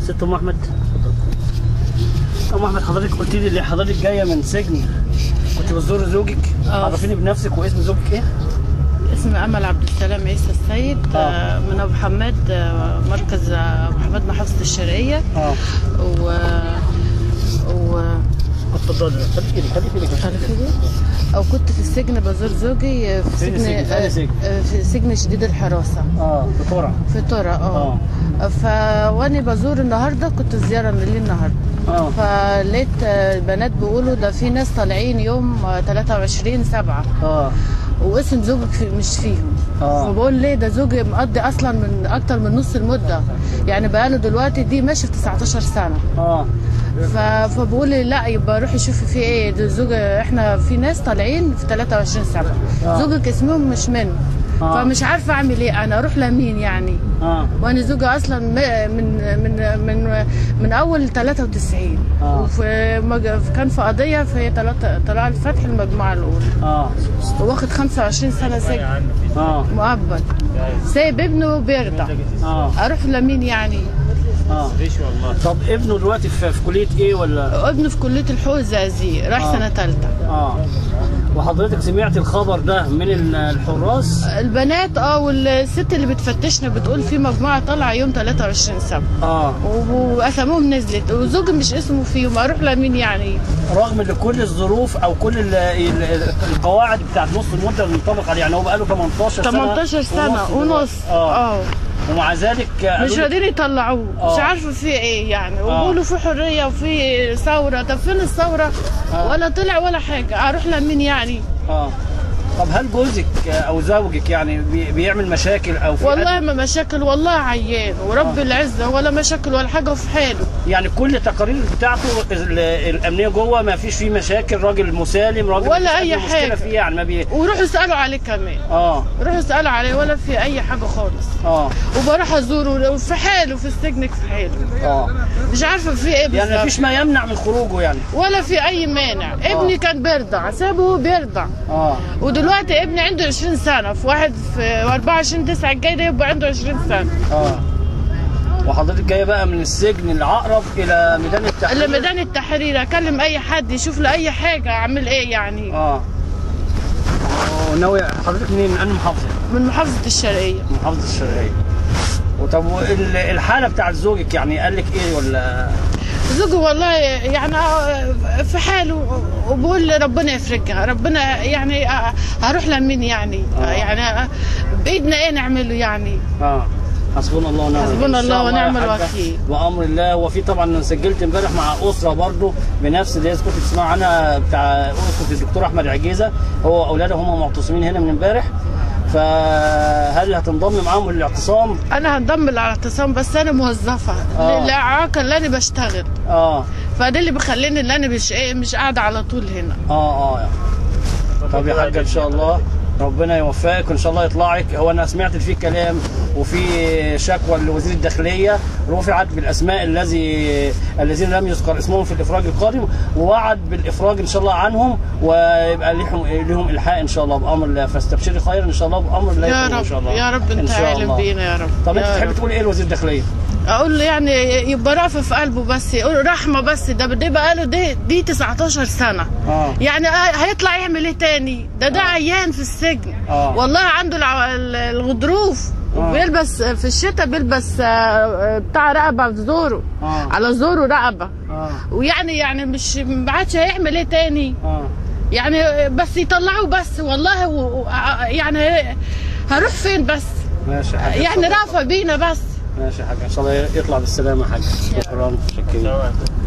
ست ام احمد اتفضل ام احمد حضرتك قلت لي اللي حضرتك جايه من سجن كنت بتزور زوجك آه. عرفيني بنفسك واسم زوجك ايه؟ اسمي امل عبد السلام عيسى السيد آه. آه، من ابو حماد آه، مركز آه، ابو حماد محافظه الشرقيه اه و و اتفضلي خليك ايدك خليك ايدك عارف إيه؟ او كنت في السجن بزور زوجي آه، في فين سجن السجن؟ في أي آه، سجن؟ آه، في سجن شديد الحراسه اه بسرعه في ترى اه ف وانا بزور النهارده كنت زياره من لي النهارده اه فلقيت آه، بنات بيقولوا ده في ناس طالعين يوم آه، 23 7 اه واسم زوجك في مش فيهم آه. فبقول ليه ده زوجي مقضي اصلا من اكتر من نص المده يعني بقاله دلوقتي دي ماشي في 19 سنه اه ف... فبقول لي لا يبقى روحي شوفي في ايه ده زوج احنا في ناس طالعين في 23 7 آه. زوجك اسمهم مش منه آه. فمش عارفه اعمل ايه انا اروح لمين يعني اه وانا زوجي اصلا م- من من من من اول 93 آه. وفي مج- كان في قضيه في طلع- طلع الفتح المجموعه الاولى اه واخد 25 سنه سجن اه مؤبد سايب ابنه بيرضع اه اروح لمين يعني اه طب ابنه دلوقتي في, في كليه ايه ولا ابنه في كليه الحقوق الزقازيق راح آه. سنه ثالثه اه وحضرتك سمعت الخبر ده من ال- الحراس البنات اه والست اللي بتفتشنا بتقول في مجموعه طالعه يوم 23 7 اه واساميهم نزلت وزوجي مش اسمه فيهم اروح لمين يعني رغم ان كل الظروف او كل ال- ال- القواعد بتاعت نص المده المنطبق عليه يعني هو بقاله 18 سنه 18 سنه ونص ونص اه اه ومع ذلك مش قالوا لي- راضيين يطلعوه آه. مش عارفه في ايه يعني وبيقولوا في حريه وفي ثوره طب فين الثوره آه. ولا طلع ولا حاجه اروح لمين يعني اه طب هل جوزك او زوجك يعني بي- بيعمل مشاكل او في والله حد- ما مشاكل والله عيان ورب العزه ولا مشاكل ولا حاجه في حاله يعني كل التقارير بتاعته ال- الامنيه جوه ما فيش فيه مشاكل راجل مسالم راجل ولا مفيش أي مشكله حاجة. فيه يعني ما بي وروحوا اسالوا عليه كمان اه روحوا اسالوا عليه ولا في اي حاجه خالص اه وبروح ازوره في حاله في السجن في حاله اه مش عارفه في ايه يعني ما بالظبط فيش ما يمنع من خروجه يعني ولا في اي مانع ابني كان بيرضع سابه وهو بيرضع اه ودلوقتي ابني عنده 20 سنه في واحد في 24 9 الجاي ده يبقى عنده 20 سنه اه وحضرتك جايه بقى من السجن العقرب الى ميدان التحرير اللي ميدان التحرير اكلم اي حد يشوف له اي حاجه اعمل ايه يعني اه وناوي حضرتك منين من انهي محافظه؟ من محافظه الشرقيه من محافظه الشرقيه وطب وال- الحاله بتاعت زوجك يعني قال لك ايه ولا زوجي والله يعني في حاله وبقول ربنا يفرجها ربنا يعني هروح لمين يعني آه. يعني بايدنا ايه نعمله يعني اه حسبنا الله ونعم الوكيل. حسبنا إن شاء الله ونعم يا حاجة، الوكيل. بامر الله وفي طبعا سجلت امبارح مع اسره برضو بنفس اللي هي كنت تسمع عنها بتاع اسره الدكتور احمد عجيزه هو واولاده هم معتصمين هنا من امبارح فهل هتنضم معاهم للاعتصام؟ انا هنضم للاعتصام بس انا موظفه آه. للاعاقه اللي انا بشتغل اه فده اللي بيخليني اللي انا مش ايه مش قاعده على طول هنا اه اه طب يا حاجه ان شاء الله ربنا يوفقك وان شاء الله يطلعك هو انا سمعت في كلام وفي شكوى لوزير الداخليه رفعت بالاسماء الذي الذين لم يذكر اسمهم في الافراج القادم ووعد بالافراج ان شاء الله عنهم ويبقى لهم لهم الحاق ان شاء الله بامر الله فاستبشري خير ان شاء الله بامر الله يا يكون ان رب شاء الله يا رب إن انت شاء عالم الله. بينا يا رب طب انت يا تحب رب. تقول ايه لوزير الداخليه؟ اقول له يعني يبقى رأفة في قلبه بس يقول رحمه بس ده ده بقى له دي, دي 19 سنه اه يعني هيطلع يعمل ايه تاني ده ده عيان في السجن آه. والله عنده الع- ال- الغضروف آه. وبيلبس في الشتاء بيلبس آه، آه، بتاع رقبه في زوره آه. على زوره رقبه اه ويعني يعني مش ما عادش هيعمل ايه تاني اه يعني بس يطلعوه بس والله و... و- يعني هروح فين بس ماشي يا حاجه يعني رافع بينا بس ماشي يا حاجه ان شاء الله يطلع بالسلامه يا حاجه شكرا شكرا